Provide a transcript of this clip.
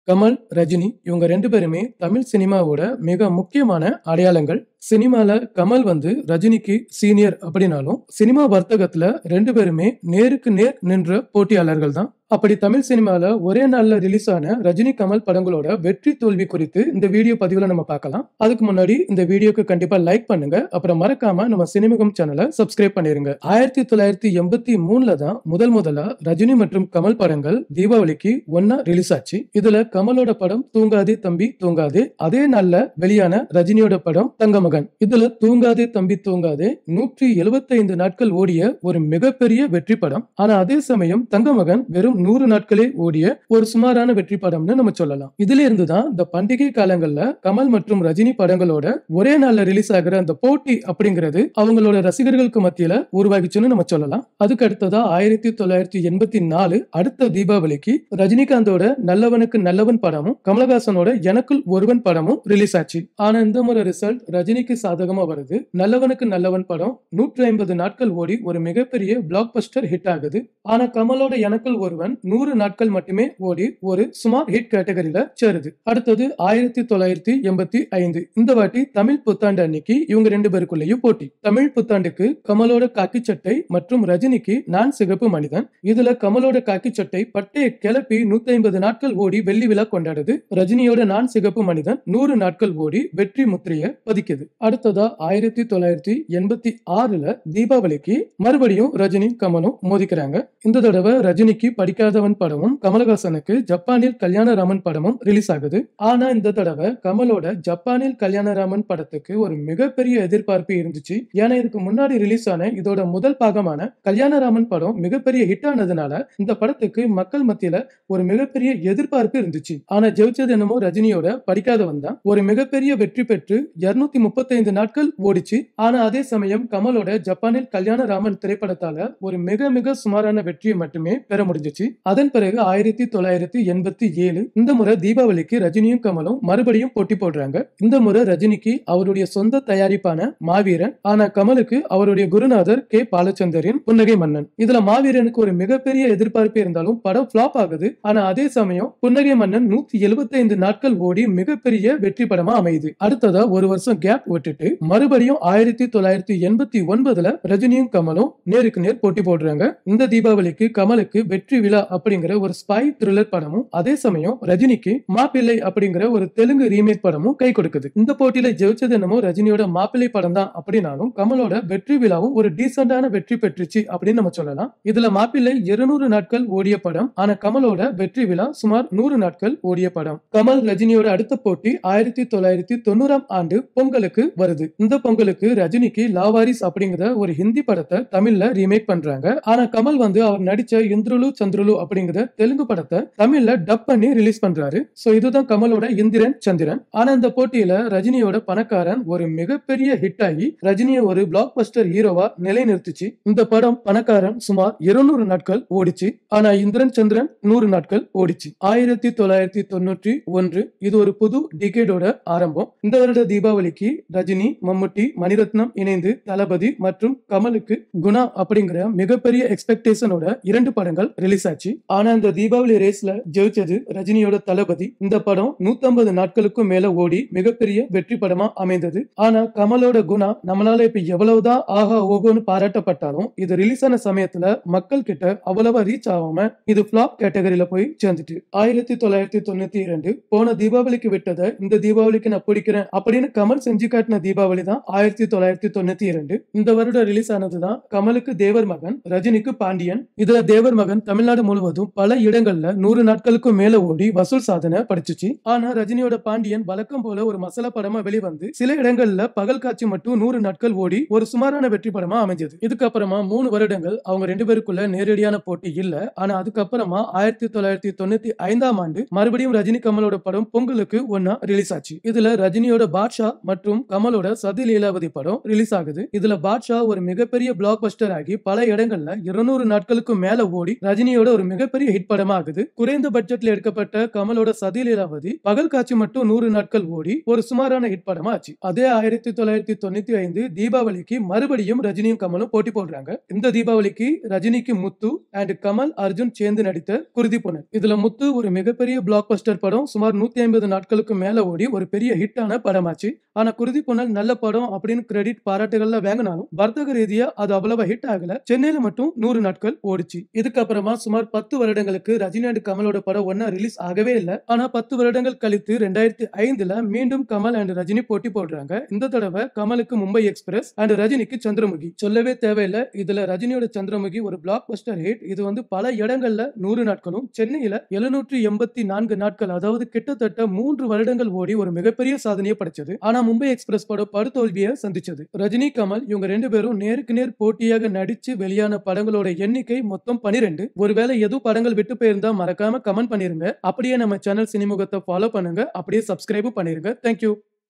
கமல், ரஜினி இவங்க 2 பேருமே தமிழ் சினிமாவோட மிக முக்கியமான அடையாளங்கள். சினிமால கமல் வந்து ரஜினிக்கு சீனியர் அப்படின்னாலும், சினிமா வர்த்தகத்துல 2 பேருமே நேருக்கு நேர் நின்ற போட்டியாளர்கள் தான். அப்படி தமிழ் சினிமால ஒரே நாள்ல ரிலீஸ் ஆன ரஜினி, கமல் படங்களோட வெற்றி, தோல்வி குறித்து இந்த வீடியோ பதிவுல நம்ம பார்க்கலாம். அதுக்கு முன்னாடி இந்த வீடியோக்கு கண்டிப்பா லைக் பண்ணுங்க. அப்புறம் மறக்காம நம்ம சினிமுகம் சேனல சப்ஸ்கிரைப் பண்ணிருங்க. 1983ல தான் முதல் முதலா ரஜினி மற்றும் கமல் படங்கள் தீபாவளிக்கு ஒண்ணா ரிலீஸ் ஆச்சு. இதுல கமலோட படம் தூங்காதே தம்பி தூங்காதே, அதே நாள்ல வெளியான ரஜினியோட படம் தங்கமகன். இதுல தூங்காதே தம்பி தூங்காதே 175 நாட்கள் ஓடிய ஒரு மிகப்பெரிய வெற்றி படம். ஆனா அதே சமயம் தங்கமகன் வெறும் 100 நாட்களே ஓடிய ஒரு சுமாரான வெற்றி படம்னு நம்ம சொல்லலாம். இதுல இருந்து தான் இந்த பண்டிகை காலங்கள்ல கமல் மற்றும் ரஜினி படங்களோட ஒரே நாள்ல ரிலீஸ் ஆகுற அந்த போட்டி அப்படிங்கிறது அவங்களோட ரசிகர்களுக்கு மத்தியில உருவாகிச்சுன்னு நம்ம சொல்லலாம். அதுக்கு அடுத்ததா 1984 அடுத்த தீபாவளிக்கு ரஜினிகாந்தோட நல்லவனுக்கு நல்லவன் படமும், கமலஹாசனோட எனக்குள் ஒருவன் படமும் ரிலீஸ் ஆச்சு. ஆனா இந்த முறை ரிசல்ட் ரஜினிக்கு சாதகமா வருது. நல்லவனுக்கு நல்லவன் படம் 150 நாட்கள் ஓடி ஒரு மிகப்பெரிய பிளாக் பஸ்டர் ஹிட் ஆகுது. ஆனா கமலோட எனக்குள் ஒருவன் 100 நாட்கள் மட்டுமே ஓடி ஒரு சுமார் ஹிட் கேட்டகரியில சேருது. அடுத்தது 1985 இந்த வாட்டி தமிழ் புத்தாண்டு அன்னைக்கு இவங்க 2 பேருக்குள்ளேயும் போட்டி. தமிழ் புத்தாண்டுக்கு கமலோட காக்கி சட்டை மற்றும் ரஜினிக்கு நான் சிகப்பு மனிதன். இதுல கமலோட காக்கி சட்டை பட்டைய கிளப்பி 150 நாட்கள் ஓடி வெள்ளி விழா கொண்டாடுது. ரஜினியோட நான் சிகப்பு மனிதன் 100 நாட்கள் ஓடி வெற்றி முத்திரைய பதிக்குது. அடுத்ததா 1986ல தீபாவளிக்கு மறுபடியும் ரஜினி, கமலும் மோதிக்கிறாங்க. இந்த தடவை ரஜினிக்கு படிக்காதவன் படமும், கமலஹாசனுக்கு ஜப்பானில் கல்யாணராமன் படமும் ரிலீஸ் ஆகுது. ஆனா இந்த தடவை கமலோட ஜப்பானில் கல்யாணராமன் படத்துக்கு ஒரு மிகப்பெரிய எதிர்பார்ப்பு இருந்துச்சு. ஏன்னா இதுக்கு முன்னாடி ரிலீஸ் ஆன இதோட முதல் பாகமான கல்யாணராமன் படம் மிகப்பெரிய ஹிட் ஆனதுனால இந்த படத்துக்கு மக்கள் மத்தியில ஒரு மிகப்பெரிய எதிர்பார்ப்பு இருந்துச்சு. ஆனா ஜெயிச்சது என்னமோ ரஜினியோட படிக்காதவன் தான். ஒரு மிகப்பெரிய வெற்றி பெற்று 235 நாட்கள் ஓடிச்சு. ஆனா அதே சமயம் கமலோட ஜப்பானில் கல்யாணராமன் திரைப்படத்தால ஒரு மிக மிக சுமாரான வெற்றியை மட்டுமே பெற முடிஞ்சுச்சு. அதன் பிறகு 1987 இந்த முறை தீபாவளிக்கு ரஜினியும், கமலும் மறுபடியும் போட்டி போடுறாங்க. இந்த முறை ரஜினிக்கு அவருடைய சொந்த தயாரிப்பான மாவீரன், ஆனா கமலுக்கு அவருடைய குருநாதர் கே. பாலச்சந்தரின் புன்னகை மன்னன். இதுல மாவீரனுக்கு ஒரு மிகப்பெரிய எதிர்பார்ப்பு இருந்தாலும் படம் ஃபிளாப் ஆகுது. ஆனா அதே சமயம் புன்னகை மன்னன் 175 நாட்கள் ஓடி மிகப்பெரிய வெற்றி படமா அமையுது. அடுத்ததா ஒரு வருஷம் கேப் விட்டுட்டு மறுபடியும் 1989ல ரஜினியும், கமலும் நேருக்கு நேர் போட்டி போடுறாங்க. இந்த தீபாவளிக்கு கமலுக்கு வெற்றி விழா அப்படிங்கிற ஒரு ஸ்பை த்ரில்லர் படமும், அதே சமயம் ரஜினிக்கு மாப்பிள்ளை அப்படிங்கிற ஒரு தெலுங்கு ரீமேக் படமும் கை கொடுக்குது. இந்த போட்டியில ஜெயிச்சது என்னமோ ரஜினியோட மாப்பிள்ளை படம் தான் அப்படின்னாலும் கமலோட வெற்றி விழாவும் ஒரு டீசென்டான வெற்றி பெற்றுச்சு அப்படின்னு நம்ம சொல்லலாம். இதுல மாப்பிள்ளை 200 நாட்கள் ஓடிய படம். ஆனா கமலோட வெற்றி விழா சுமார் 100 நாட்கள் ஓடிய படம். கமல், ரஜினியோட அடுத்த போட்டி 1990ஆம் ஆண்டு பொங்கலுக்கு வருது. இந்த பொங்கலுக்கு ரஜினிக்கு லாவாரிஸ் அப்படிங்கிற ஒரு ஹிந்தி படத்தை தமிழ்ல ரீமேக் பண்றாங்க. ஆனா கமல் வந்து அவர் நடிச்ச இந்திரலு சந்திரலு அப்படிங்கிற தெலுங்கு படத்தை தமிழ்ல டப் பண்ணி ரிலீஸ் பண்றாரு. சோ இதுதான் கமலோட இந்திரன் சந்திரன். ஆனா இந்த போட்டியில ரஜினியோட பணக்காரன் ஒரு மிகப்பெரிய ஹிட் ஆகி ரஜினியை ஒரு பிளாக் பஸ்டர் ஹீரோவா நிலைநிறுத்துச்சு. இந்த படம் பணக்காரன் சுமார் 200 நாட்கள் ஓடிச்சு. ஆனா இந்திரன் சந்திரன் 100 நாட்கள் ஓடிச்சு. 1991 இது ஒரு புது டிகேடோட ஆரம்பம். இந்த வருட தீபாவளிக்கு ரஜினி, மம்முட்டி, மணிரத்னம் இணைந்து தளபதி மற்றும் கமலுக்கு குணா அப்படிங்கிற மிகப்பெரிய எக்ஸ்பெக்டேஷனோட இரண்டு படங்கள் ரிலீஸ் ஆச்சு. ஆனா இந்த தீபாவளி ரேஸ்ல ஜெயிச்சது ரஜினியோட தளபதி. இந்த படம் 150 நாட்களுக்கும் மேல ஓடி மிகப்பெரிய வெற்றி படமா அமைந்தது. ஆனா கமலோட குணா நம்மளால இப்ப எவ்வளவுதான் ஆஹா ஓஹோன்னு பாராட்டப்பட்டாலும் இது ரிலீஸ் ஆன சமயத்துல மக்கள் கிட்ட அவ்வளவா ரீச் ஆகாம இது ஃபிளாப் கேட்டகரியில போய் சேர்ந்துட்டு 1992 போன தீபாவளிக்கு விட்டதை இந்த தீபாவளிக்கு நான் பிடிக்கிறேன் அப்படின்னு கமல் செஞ்சு காட்டின தீபாவளி தான் 1992 இந்த வருடம் ரிலீஸ் ஆனதுதான் கமலுக்கு தேவர் மகன், ரஜினிக்கு பாண்டியன். இதுல தேவர் மகன் தமிழ்நாடு முழுவதும் பல இடங்கள்ல 100 நாட்களுக்கும் மேல ஓடி வசூல் சாதனை படைச்சுச்சு. ஆனா ரஜினியோட பாண்டியன் வழக்கம் போல ஒரு மசாலா படமா வெளிவந்து சில இடங்கள்ல பகல் காட்சி மட்டும் 100 நாட்கள் ஓடி ஒரு சுமாரான வெற்றி படமா அமைஞ்சது. இதுக்கப்புறமா மூணு வருடங்கள் அவங்க ரெண்டு பேருக்குள்ள நேரடியான போட்டி இல்ல. ஆனா அதுக்கப்புறமா 1995ஆம் ஆண்டு மறுபடியும் ரஜினி, கமலோட படம் பொங்கலுக்கு ஒண்ணா ரிலீஸ் ஆச்சு. இதுல ரஜினியோட பாட்ஷா மற்றும் மாசம் கமலோட சதி லீலாவதி படம் ரிலீஸ் ஆகுது இதுல பாட்ஷா ஒரு மிகப்பெரிய பிளாக் பஸ்டர் ஆகி பல இடங்கள்ல இருநூறு நாட்களுக்கு மேல ஓடி ரஜினியோட ஒரு மிகப்பெரிய ஹிட் படமா ஆகுது குறைந்த பட்ஜெட்ல எடுக்கப்பட்ட கமலோட சதி லீலாவதி பகல் காட்சி மட்டும் நூறு நாட்கள் ஓடி ஒரு சுமாரான ஹிட் படமா ஆச்சு அதே ஆயிரத்தி தொள்ளாயிரத்தி தொண்ணூத்தி ஐந்து தீபாவளிக்கு மறுபடியும் ரஜினியும் கமலும் போட்டி போடுறாங்க இந்த தீபாவளிக்கு ரஜினிக்கு முத்து அண்ட் கமல் அர்ஜுன் சேர்ந்து நடித்த குருதி புனல் இதுல முத்து ஒரு மிகப்பெரிய பிளாக் பஸ்டர் படம் சுமார் நூத்தி ஐம்பது நாட்களுக்கு மேல ஓடி ஒரு பெரிய ஹிட்டான படமாச்சு ஆனா குருதி புனல் நல்ல படம் அப்படின்னு கிரெடிட் பாராட்டுகள்ல வாங்கினாலும் வர்த்தக ரீதியா அது அவ்வளவா ஹிட் ஆகல சென்னையில மட்டும் நூறு நாட்கள் ஓடிச்சு இதுக்கப்புறமா சுமார் பத்து வருடங்களுக்கு ரஜினி அண்ட் கமலோட படம் ஒன்னா ரிலீஸ் ஆகவே இல்லை ஆனா பத்து வருடங்கள் கழித்து ரெண்டாயிரத்தி ஐந்துல மீண்டும் கமல் அண்ட் ரஜினி போட்டி போடுறாங்க இந்த தடவை கமலுக்கு மும்பை எக்ஸ்பிரஸ் அண்ட் ரஜினிக்கு சந்திரமுகி சொல்லவே தேவையில்லை இதுல ரஜினியோட சந்திரமுகி ஒரு பிளாக் பஸ்டர் ஹிட் இது வந்து பல இடங்கள்ல நூறு நாட்களும் சென்னையில எழுநூற்றி எண்பத்தி நான்கு நாட்கள் அதாவது கிட்டத்தட்ட மூன்று வருடங்கள் ஓடி ஒரு மிகப்பெரிய சாதனையை படைச்சது ஆனா மும்பை எக்ஸ்பிரஸ் படம் படுதோல்வியை சந்திச்சது ரஜினி கமல் இவங்க ரெண்டு பேரும் நேருக்கு நேர் போட்டியாக நடிச்சு வெளியான படங்களோட எண்ணிக்கை மொத்தம் பனிரெண்டு ஒருவேளை எது படங்கள் விட்டு போயிருந்தா மறக்காம கமெண்ட் பண்ணிருங்க அப்படியே நம்ம சேனல் சினிமுகத்தை ஃபாலோ பண்ணுங்க அப்படியே சப்ஸ்கிரைபும் பண்ணிருங்க தேங்க்யூ